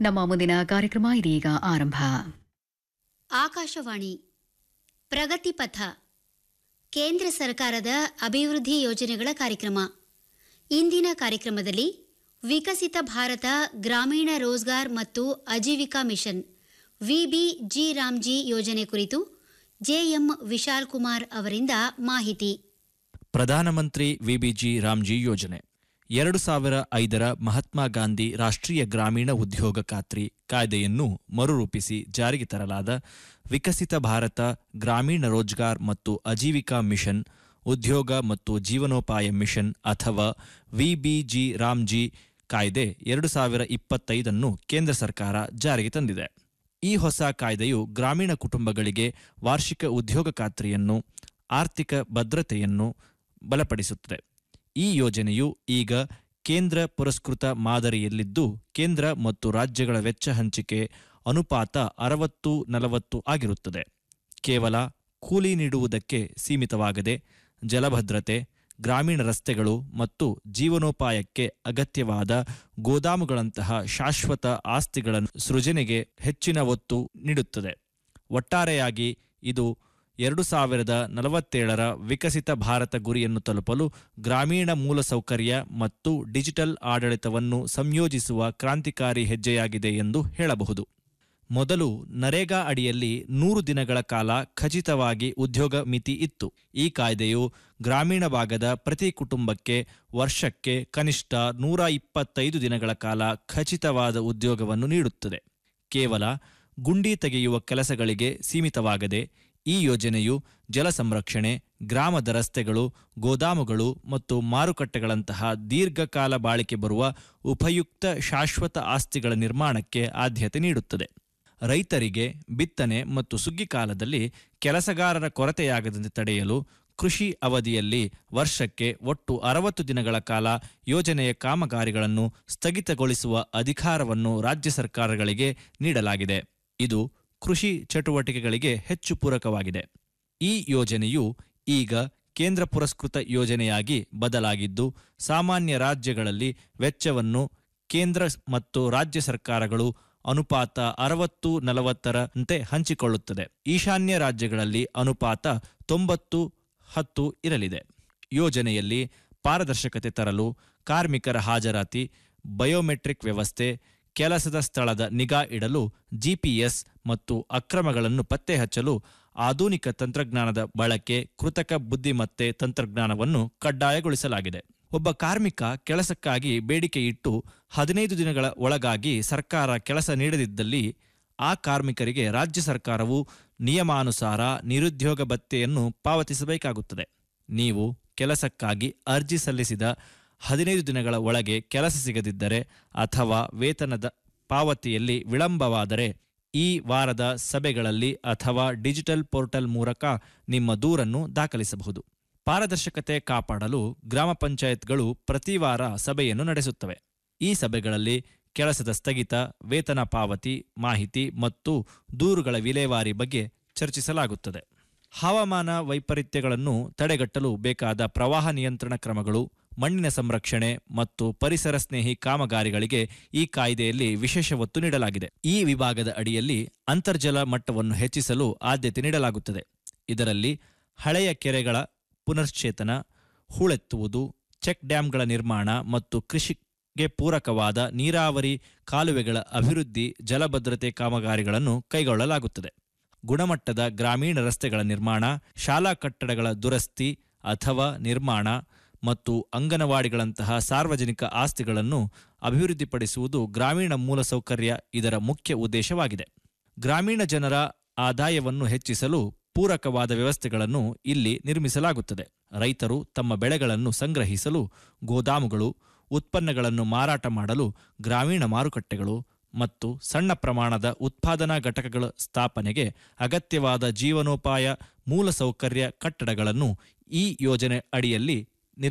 ನಮ್ಮ ಮುಂದಿನ ಕಾರ್ಯಕ್ರಮ ಇದೀಗ ಆರಂಭ ಆಕಾಶವಾಣಿ ಪ್ರಗತಿ ಪಥ ಕೇಂದ್ರ ಸರ್ಕಾರದ ಅಭಿವೃದ್ಧಿ ಯೋಜನೆಗಳ ಕಾರ್ಯಕ್ರಮ ಇಂದಿನ ಕಾರ್ಯಕ್ರಮದಲ್ಲಿ ವಿಕಸಿತ ಭಾರತ ಗ್ರಾಮೀಣ ರೋಜ್ಗಾರ್ ಮತ್ತು Ajeevika mission VB G Ramji ಯೋಜನೆ ಕುರಿತು ಜೆಎಂ ವಿಶಾಲ್ ಕುಮಾರ್ ಅವರಿಂದ ಮಾಹಿತಿ ಪ್ರಧಾನಮಂತ್ರಿ ವಿಬಿಜಿ ರಾಮ್ಜಿ ಯೋಜನೆ ಎರಡು ಸಾವಿರ ಐದರ ಮಹಾತ್ಮ ಗಾಂಧಿ ರಾಷ್ಟ್ರೀಯ ಗ್ರಾಮೀಣ ಉದ್ಯೋಗ ಖಾತ್ರಿ ಕಾಯ್ದೆಯನ್ನು ಮರುರೂಪಿಸಿ ಜಾರಿಗೆ ತರಲಾದ ವಿಕಸಿತ ಭಾರತ ಗ್ರಾಮೀಣ ರೋಜ್ಗಾರ್ ಮತ್ತು ಆಜೀವಿಕಾ ಮಿಷನ್ ಉದ್ಯೋಗ ಮತ್ತು ಜೀವನೋಪಾಯ ಮಿಷನ್ ಅಥವಾ ವಿಬಿಜಿ ರಾಮ್ಜಿ ಕಾಯ್ದೆ ಎರಡು ಸಾವಿರ ಇಪ್ಪತ್ತೈದನ್ನು ಕೇಂದ್ರ ಸರ್ಕಾರ ಜಾರಿಗೆ ತಂದಿದೆ ಈ ಹೊಸ ಕಾಯ್ದೆಯು ಗ್ರಾಮೀಣ ಕುಟುಂಬಗಳಿಗೆ ವಾರ್ಷಿಕ ಉದ್ಯೋಗ ಖಾತ್ರಿಯನ್ನು ಆರ್ಥಿಕ ಭದ್ರತೆಯನ್ನು ಬಲಪಡಿಸುತ್ತದೆ ಈ ಯೋಜನೆಯು ಈಗ ಕೇಂದ್ರ ಪುರಸ್ಕೃತ ಮಾದರಿಯಲ್ಲಿದ್ದು ಕೇಂದ್ರ ಮತ್ತು ರಾಜ್ಯಗಳ ವೆಚ್ಚ ಹಂಚಿಕೆ ಅನುಪಾತ ಅರವತ್ತು ನಲವತ್ತು ಆಗಿರುತ್ತದೆ ಕೇವಲ ಕೂಲಿ ನೀಡುವುದಕ್ಕೆ ಸೀಮಿತವಾಗದೆ ಜಲಭದ್ರತೆ ಗ್ರಾಮೀಣ ರಸ್ತೆಗಳು ಮತ್ತು ಜೀವನೋಪಾಯಕ್ಕೆ ಅಗತ್ಯವಾದ ಗೋದಾಮುಗಳಂತಹ ಶಾಶ್ವತ ಆಸ್ತಿಗಳ ಸೃಜನೆಗೆ ಹೆಚ್ಚಿನ ಒತ್ತು ನೀಡುತ್ತದೆ ಒಟ್ಟಾರೆಯಾಗಿ ಇದು ಎರಡು ಸಾವಿರದ ನಲವತ್ತೇಳರ ವಿಕಸಿತ ಭಾರತ ಗುರಿಯನ್ನು ತಲುಪಲು ಗ್ರಾಮೀಣ ಮೂಲಸೌಕರ್ಯ ಮತ್ತು ಡಿಜಿಟಲ್ ಆಡಳಿತವನ್ನು ಸಂಯೋಜಿಸುವ ಕ್ರಾಂತಿಕಾರಿ ಹೆಜ್ಜೆಯಾಗಿದೆ ಎಂದು ಹೇಳಬಹುದು ಮೊದಲು ನರೇಗಾ ಅಡಿಯಲ್ಲಿ ನೂರು ದಿನಗಳ ಕಾಲ ಖಚಿತವಾಗಿ ಉದ್ಯೋಗ ಮಿತಿ ಇತ್ತು ಈ ಕಾಯ್ದೆಯು ಗ್ರಾಮೀಣ ಭಾಗದ ಪ್ರತಿ ಕುಟುಂಬಕ್ಕೆ ವರ್ಷಕ್ಕೆ ಕನಿಷ್ಠ ನೂರ ಇಪ್ಪತ್ತೈದು ದಿನಗಳ ಕಾಲ ಖಚಿತವಾದ ಉದ್ಯೋಗವನ್ನು ನೀಡುತ್ತದೆ ಕೇವಲ ಗುಂಡಿ ತೆಗೆಯುವ ಕೆಲಸಗಳಿಗೆ ಸೀಮಿತವಾಗದೆ ಈ ಯೋಜನೆಯು ಜಲ ಸಂರಕ್ಷಣೆ ಗ್ರಾಮದ ರಸ್ತೆಗಳು ಗೋದಾಮುಗಳು ಮತ್ತು ಮಾರುಕಟ್ಟೆಗಳಂತಹ ದೀರ್ಘಕಾಲ ಬಾಳಿಕೆ ಬರುವ ಉಪಯುಕ್ತ ಶಾಶ್ವತ ಆಸ್ತಿಗಳ ನಿರ್ಮಾಣಕ್ಕೆ ಆದ್ಯತೆ ನೀಡುತ್ತದೆ ರೈತರಿಗೆ ಬಿತ್ತನೆ ಮತ್ತು ಸುಗ್ಗಿ ಕಾಲದಲ್ಲಿ ಕೆಲಸಗಾರರ ಕೊರತೆಯಾಗದಂತೆ ತಡೆಯಲು ಕೃಷಿ ಅವಧಿಯಲ್ಲಿ ವರ್ಷಕ್ಕೆ ಒಟ್ಟು ಅರವತ್ತು ದಿನಗಳ ಕಾಲ ಯೋಜನೆಯ ಕಾಮಗಾರಿಗಳನ್ನು ಸ್ಥಗಿತಗೊಳಿಸುವ ಅಧಿಕಾರವನ್ನು ರಾಜ್ಯ ಸರ್ಕಾರಗಳಿಗೆ ನೀಡಲಾಗಿದೆ ಇದು ಕೃಷಿ ಚಟುವಟಿಕೆಗಳಿಗೆ ಹೆಚ್ಚು ಪೂರಕವಾಗಿದೆ ಈ ಯೋಜನೆಯು ಈಗ ಕೇಂದ್ರ ಪುರಸ್ಕೃತ ಯೋಜನೆಯಾಗಿ ಬದಲಾಗಿದ್ದು ಸಾಮಾನ್ಯ ರಾಜ್ಯಗಳಲ್ಲಿ ವೆಚ್ಚವನ್ನು ಕೇಂದ್ರ ಮತ್ತು ರಾಜ್ಯ ಸರ್ಕಾರಗಳು ಅನುಪಾತ ಅರವತ್ತು ನಲವತ್ತರಂತೆ ಹಂಚಿಕೊಳ್ಳುತ್ತದೆ ಈಶಾನ್ಯ ರಾಜ್ಯಗಳಲ್ಲಿ ಅನುಪಾತ ತೊಂಬತ್ತು ಹತ್ತು ಇರಲಿದೆ ಯೋಜನೆಯಲ್ಲಿ ಪಾರದರ್ಶಕತೆ ತರಲು ಕಾರ್ಮಿಕರ ಹಾಜರಾತಿ ಬಯೋಮೆಟ್ರಿಕ್ ವ್ಯವಸ್ಥೆ ಕೆಲಸದ ಸ್ಥಳದ ನಿಗಾ ಇಡಲು ಜಿಪಿಎಸ್ ಮತ್ತು ಅಕ್ರಮಗಳನ್ನು ಪತ್ತೆ ಹಚ್ಚಲು ಆಧುನಿಕ ತಂತ್ರಜ್ಞಾನದ ಬಳಕೆ ಕೃತಕ ಬುದ್ಧಿಮತ್ತೆ ತಂತ್ರಜ್ಞಾನವನ್ನು ಕಡ್ಡಾಯಗೊಳಿಸಲಾಗಿದೆ ಒಬ್ಬ ಕಾರ್ಮಿಕ ಕೆಲಸಕ್ಕಾಗಿ ಬೇಡಿಕೆ ಇಟ್ಟು ಹದಿನೈದು ದಿನಗಳ ಒಳಗಾಗಿ ಸರ್ಕಾರ ಕೆಲಸ ನೀಡದಿದ್ದಲ್ಲಿ ಆ ಕಾರ್ಮಿಕರಿಗೆ ರಾಜ್ಯ ಸರ್ಕಾರವು ನಿಯಮಾನುಸಾರ ನಿರುದ್ಯೋಗ ಭತ್ಯೆಯನ್ನು ಪಾವತಿಸಬೇಕಾಗುತ್ತದೆ ನೀವು ಕೆಲಸಕ್ಕಾಗಿ ಅರ್ಜಿ ಸಲ್ಲಿಸಿದ ಹದಿನೈದು ದಿನಗಳ ಒಳಗೆ ಕೆಲಸ ಸಿಗದಿದ್ದರೆ ಅಥವಾ ವೇತನದ ಪಾವತಿಯಲ್ಲಿ ವಿಳಂಬವಾದರೆ ಈ ವಾರದ ಸಭೆಗಳಲ್ಲಿ ಅಥವಾ ಡಿಜಿಟಲ್ ಪೋರ್ಟಲ್ ಮೂಲಕ ನಿಮ್ಮ ದೂರನ್ನು ದಾಖಲಿಸಬಹುದು ಪಾರದರ್ಶಕತೆ ಕಾಪಾಡಲು ಗ್ರಾಮ ಪಂಚಾಯತ್ಗಳು ಪ್ರತಿ ವಾರ ಸಭೆಯನ್ನು ನಡೆಸುತ್ತವೆ ಈ ಸಭೆಗಳಲ್ಲಿ ಕೆಲಸದ ಸ್ಥಗಿತ ವೇತನ ಪಾವತಿ ಮಾಹಿತಿ ಮತ್ತು ದೂರುಗಳ ವಿಲೇವಾರಿ ಬಗ್ಗೆ ಚರ್ಚಿಸಲಾಗುತ್ತದೆ ಹವಾಮಾನ ವೈಪರೀತ್ಯಗಳನ್ನು ತಡೆಗಟ್ಟಲು ಬೇಕಾದ ಪ್ರವಾಹ ನಿಯಂತ್ರಣ ಕ್ರಮಗಳು ಮಣ್ಣಿನ ಸಂರಕ್ಷಣೆ ಮತ್ತು ಪರಿಸರ ಸ್ನೇಹಿ ಕಾಮಗಾರಿಗಳಿಗೆ ಈ ಕಾಯ್ದೆಯಲ್ಲಿ ವಿಶೇಷ ಒತ್ತು ನೀಡಲಾಗಿದೆ ಈ ವಿಭಾಗದ ಅಡಿಯಲ್ಲಿ ಅಂತರ್ಜಲ ಮಟ್ಟವನ್ನು ಹೆಚ್ಚಿಸಲು ಆದ್ಯತೆ ನೀಡಲಾಗುತ್ತದೆ ಇದರಲ್ಲಿ ಹಳೆಯ ಕೆರೆಗಳ ಪುನಶ್ಚೇತನ ಹೂಳೆತ್ತುವುದು ಚೆಕ್ ಡ್ಯಾಂಗಳ ನಿರ್ಮಾಣ ಮತ್ತು ಕೃಷಿಗೆ ಪೂರಕವಾದ ನೀರಾವರಿ ಕಾಲುವೆಗಳ ಅಭಿವೃದ್ಧಿ ಜಲಭದ್ರತೆ ಕಾಮಗಾರಿಗಳನ್ನು ಕೈಗೊಳ್ಳಲಾಗುತ್ತದೆ ಗುಣಮಟ್ಟದ ಗ್ರಾಮೀಣ ರಸ್ತೆಗಳ ನಿರ್ಮಾಣ ಶಾಲಾ ಕಟ್ಟಡಗಳ ದುರಸ್ತಿ ಅಥವಾ ನಿರ್ಮಾಣ ಮತ್ತು ಅಂಗನವಾಡಿಗಳಂತಹ ಸಾರ್ವಜನಿಕ ಆಸ್ತಿಗಳನ್ನು ಅಭಿವೃದ್ಧಿಪಡಿಸುವುದು ಗ್ರಾಮೀಣ ಮೂಲಸೌಕರ್ಯ ಇದರ ಮುಖ್ಯ ಉದ್ದೇಶವಾಗಿದೆ ಗ್ರಾಮೀಣ ಜನರ ಆದಾಯವನ್ನು ಹೆಚ್ಚಿಸಲು ಪೂರಕವಾದ ವ್ಯವಸ್ಥೆಗಳನ್ನು ಇಲ್ಲಿ ನಿರ್ಮಿಸಲಾಗುತ್ತದೆ ರೈತರು ತಮ್ಮ ಬೆಳೆಗಳನ್ನು ಸಂಗ್ರಹಿಸಲು ಗೋದಾಮುಗಳು ಉತ್ಪನ್ನಗಳನ್ನು ಮಾರಾಟ ಮಾಡಲು ಗ್ರಾಮೀಣ ಮಾರುಕಟ್ಟೆಗಳು ಮತ್ತು ಸಣ್ಣ ಪ್ರಮಾಣದ ಉತ್ಪಾದನಾ ಘಟಕಗಳ ಸ್ಥಾಪನೆಗೆ ಅಗತ್ಯವಾದ ಜೀವನೋಪಾಯ ಮೂಲಸೌಕರ್ಯ ಕಟ್ಟಡಗಳನ್ನು ಈ ಯೋಜನೆ ಅಡಿಯಲ್ಲಿ